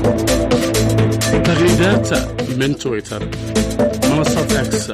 تغريدات من تويتر منصة اكس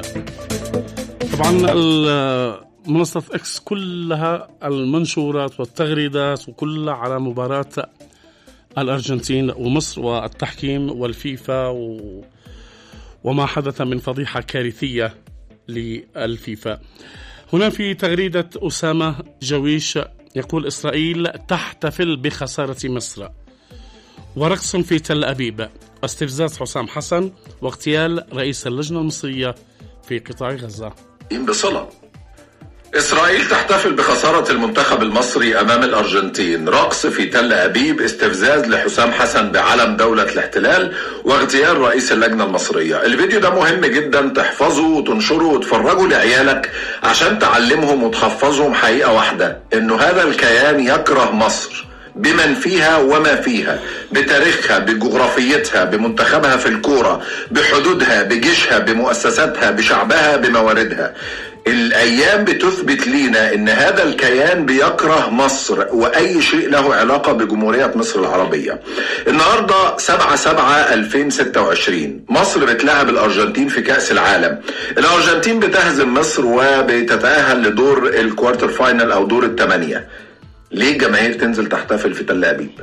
طبعا منصة اكس كلها المنشورات والتغريدات وكلها على مباراة الارجنتين ومصر والتحكيم والفيفا و... وما حدث من فضيحة كارثية للفيفا هنا في تغريدة أسامة جويش يقول إسرائيل تحتفل بخسارة مصر ورقص في تل أبيب واستفزاز حسام حسن واغتيال رئيس اللجنة المصرية في قطاع غزة بصلة إسرائيل تحتفل بخسارة المنتخب المصري أمام الأرجنتين رقص في تل أبيب استفزاز لحسام حسن بعلم دولة الاحتلال واغتيال رئيس اللجنة المصرية الفيديو ده مهم جدا تحفظه وتنشره وتفرجه لعيالك عشان تعلمهم وتحفظهم حقيقة واحدة إنه هذا الكيان يكره مصر بمن فيها وما فيها بتاريخها بجغرافيتها بمنتخبها في الكورة بحدودها بجيشها بمؤسساتها بشعبها بمواردها الايام بتثبت لينا ان هذا الكيان بيكره مصر واي شيء له علاقه بجمهوريه مصر العربيه. النهارده 7 7 2026 مصر بتلاعب الارجنتين في كاس العالم. الارجنتين بتهزم مصر وبتتاهل لدور الكوارتر فاينل او دور الثمانيه. ليه الجماهير تنزل تحتفل في تل ابيب؟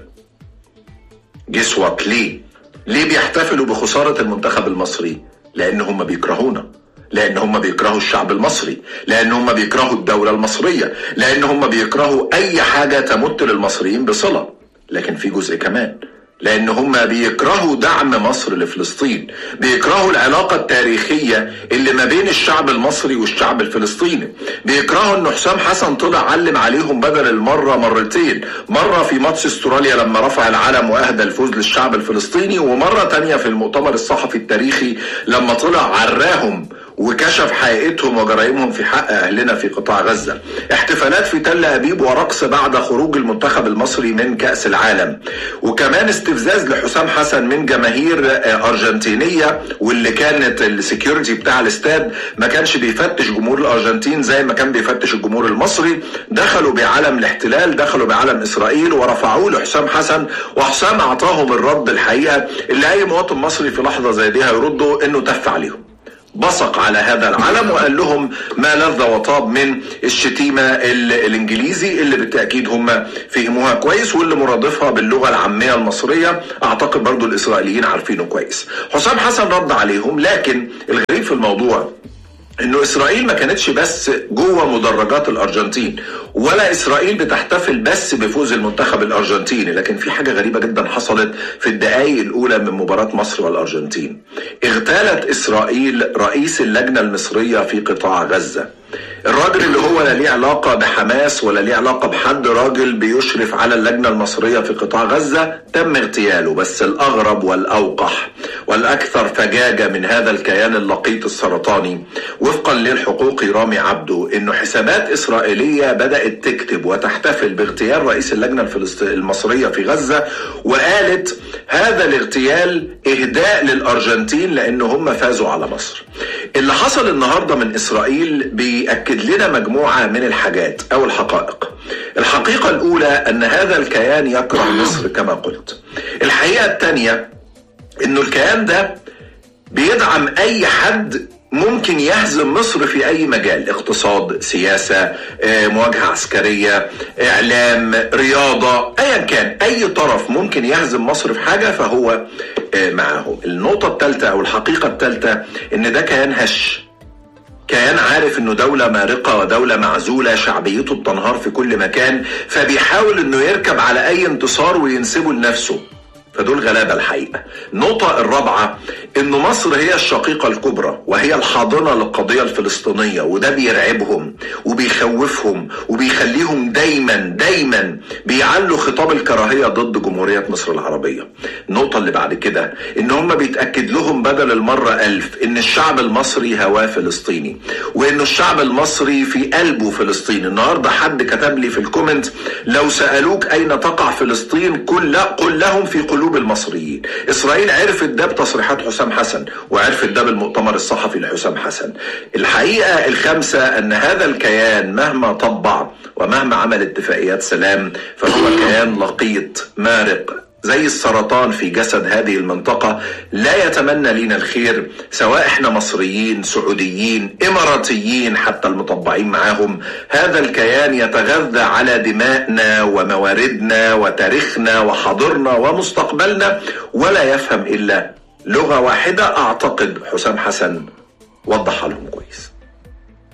جس وات ليه؟ ليه بيحتفلوا بخساره المنتخب المصري؟ لان هم بيكرهونا. لان هم بيكرهوا الشعب المصري لان هم بيكرهوا الدولة المصرية لان هم بيكرهوا اي حاجة تمت للمصريين بصلة لكن في جزء كمان لان هم بيكرهوا دعم مصر لفلسطين بيكرهوا العلاقة التاريخية اللي ما بين الشعب المصري والشعب الفلسطيني بيكرهوا ان حسام حسن طلع علم عليهم بدل المرة مرتين مرة في ماتش استراليا لما رفع العلم واهدى الفوز للشعب الفلسطيني ومرة تانية في المؤتمر الصحفي التاريخي لما طلع عراهم وكشف حقيقتهم وجرائمهم في حق اهلنا في قطاع غزه. احتفالات في تل ابيب ورقص بعد خروج المنتخب المصري من كاس العالم. وكمان استفزاز لحسام حسن من جماهير ارجنتينيه واللي كانت السكيورتي بتاع الاستاد ما كانش بيفتش جمهور الارجنتين زي ما كان بيفتش الجمهور المصري، دخلوا بعلم الاحتلال، دخلوا بعلم اسرائيل ورفعوه لحسام حسن وحسام اعطاهم الرد الحقيقه اللي اي مواطن مصري في لحظه زي دي هيرده انه تف عليهم. بصق على هذا العلم وقال لهم ما لذ وطاب من الشتيمة الانجليزي اللي بالتأكيد هم فهموها كويس واللي مرادفها باللغة العامية المصرية اعتقد برضو الاسرائيليين عارفينه كويس حسام حسن رد عليهم لكن الغريب في الموضوع انه اسرائيل ما كانتش بس جوه مدرجات الارجنتين ولا اسرائيل بتحتفل بس بفوز المنتخب الارجنتيني لكن في حاجه غريبه جدا حصلت في الدقائق الاولى من مباراه مصر والارجنتين اغتالت اسرائيل رئيس اللجنه المصريه في قطاع غزه الراجل اللي هو لا ليه علاقة بحماس ولا ليه علاقة بحد راجل بيشرف على اللجنة المصرية في قطاع غزة تم اغتياله بس الأغرب والأوقح والأكثر فجاجة من هذا الكيان اللقيط السرطاني وفقا للحقوقي رامي عبده إنه حسابات إسرائيلية بدأت تكتب وتحتفل باغتيال رئيس اللجنة المصرية في غزة وقالت هذا الاغتيال إهداء للأرجنتين لأن هم فازوا على مصر اللي حصل النهاردة من إسرائيل بيأكد لنا مجموعة من الحاجات أو الحقائق الحقيقة الأولى أن هذا الكيان يكره مصر كما قلت الحقيقة الثانية أنه الكيان ده بيدعم أي حد ممكن يهزم مصر في اي مجال اقتصاد سياسة مواجهة عسكرية اعلام رياضة ايا كان اي طرف ممكن يهزم مصر في حاجة فهو معهم النقطة الثالثة او الحقيقة الثالثة ان ده كيان هش كيان عارف انه دولة مارقة ودولة معزولة شعبيته بتنهار في كل مكان فبيحاول انه يركب على اي انتصار وينسبه لنفسه فدول غلابة الحقيقة النقطة الرابعة ان مصر هي الشقيقة الكبرى وهي الحاضنة للقضية الفلسطينية وده بيرعبهم وبيخوفهم وبيخليهم دايما دايما بيعلوا خطاب الكراهية ضد جمهورية مصر العربية النقطة اللي بعد كده ان هم بيتأكد لهم بدل المرة ألف ان الشعب المصري هواه فلسطيني وان الشعب المصري في قلبه فلسطين النهاردة حد كتب لي في الكومنت لو سألوك اين تقع فلسطين قل, قل لهم في قلوب المصريين اسرائيل عرفت ده بتصريحات حسام حسن وعرفت ده بالمؤتمر الصحفي لحسام حسن الحقيقة الخامسة ان هذا الكيان مهما طبع ومهما عمل اتفاقيات سلام فهو كيان لقيط مارق زي السرطان في جسد هذه المنطقة لا يتمنى لنا الخير سواء احنا مصريين سعوديين اماراتيين حتى المطبعين معاهم هذا الكيان يتغذى على دمائنا ومواردنا وتاريخنا وحاضرنا ومستقبلنا ولا يفهم الا لغة واحدة اعتقد حسام حسن وضحها لهم كويس